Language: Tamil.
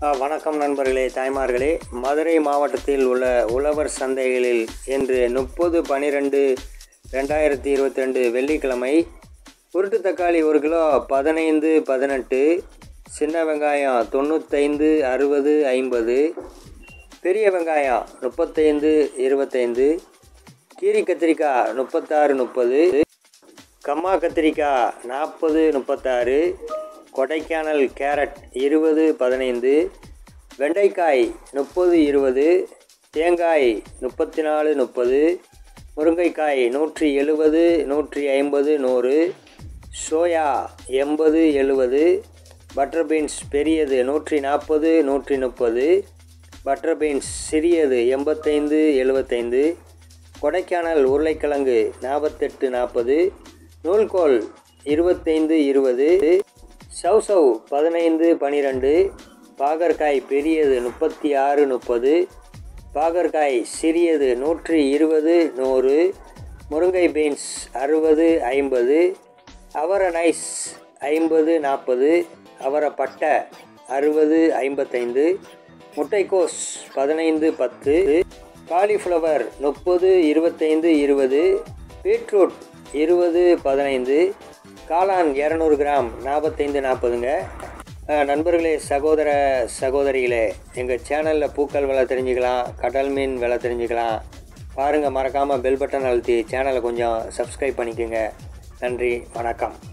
ஆ, வணக்கம் நண்பர்களே தாய்மார்களே மதுரை மாவட்டத்தில் உள்ள உழவர் சந்தைகளில் இன்று முப்பது பன்னிரெண்டு ரெண்டாயிரத்தி இருபத்தி ரெண்டு வெள்ளிக்கிழமை உருட்டு தக்காளி ஒரு கிலோ பதினைந்து பதினெட்டு சின்ன வெங்காயம் தொண்ணூத்தைந்து அறுபது ஐம்பது பெரிய வெங்காயம் முப்பத்தைந்து இருபத்தைந்து கீரி கத்திரிக்காய் முப்பத்தாறு முப்பது கம்மா கத்திரிக்காய் நாற்பது முப்பத்தாறு கொடைக்கானல் கேரட் இருபது பதினைந்து வெண்டைக்காய் முப்பது இருபது தேங்காய் முப்பத்தி நாலு முப்பது முருங்கைக்காய் நூற்றி எழுபது நூற்றி ஐம்பது நூறு சோயா எண்பது எழுபது பட்டர் பீன்ஸ் பெரியது நூற்றி நாற்பது நூற்றி முப்பது பட்டர் பீன்ஸ் சிறியது எண்பத்தைந்து எழுபத்தைந்து கொடைக்கானல் உருளைக்கிழங்கு நாற்பத்தெட்டு நாற்பது நூல்கோல் இருபத்தைந்து இருபது சவ் சவ் பதினைந்து பனிரெண்டு பாகற்காய் பெரியது முப்பத்தி ஆறு முப்பது பாகற்காய் சிறியது நூற்றி இருபது நூறு முருங்கை பீன்ஸ் அறுபது ஐம்பது அவரை நைஸ் ஐம்பது நாற்பது அவரை பட்டை அறுபது ஐம்பத்தைந்து முட்டைக்கோஸ் பதினைந்து பத்து காலிஃப்ளவர் முப்பது இருபத்தைந்து இருபது பீட்ரூட் இருபது பதினைந்து காளான் இரநூறு கிராம் நாற்பத்தைந்து நாற்பதுங்க அஹ், நண்பர்களே சகோதர சகோதரிகளே எங்கள் சேனலில் பூக்கள் விலை தெரிஞ்சுக்கலாம் கடல் மீன் விலை தெரிஞ்சுக்கலாம் பாருங்கள் மறக்காமல் பெல் பட்டன் அழுத்தி சேனலை கொஞ்சம் சப்ஸ்கிரைப் பண்ணிக்கோங்க நன்றி வணக்கம்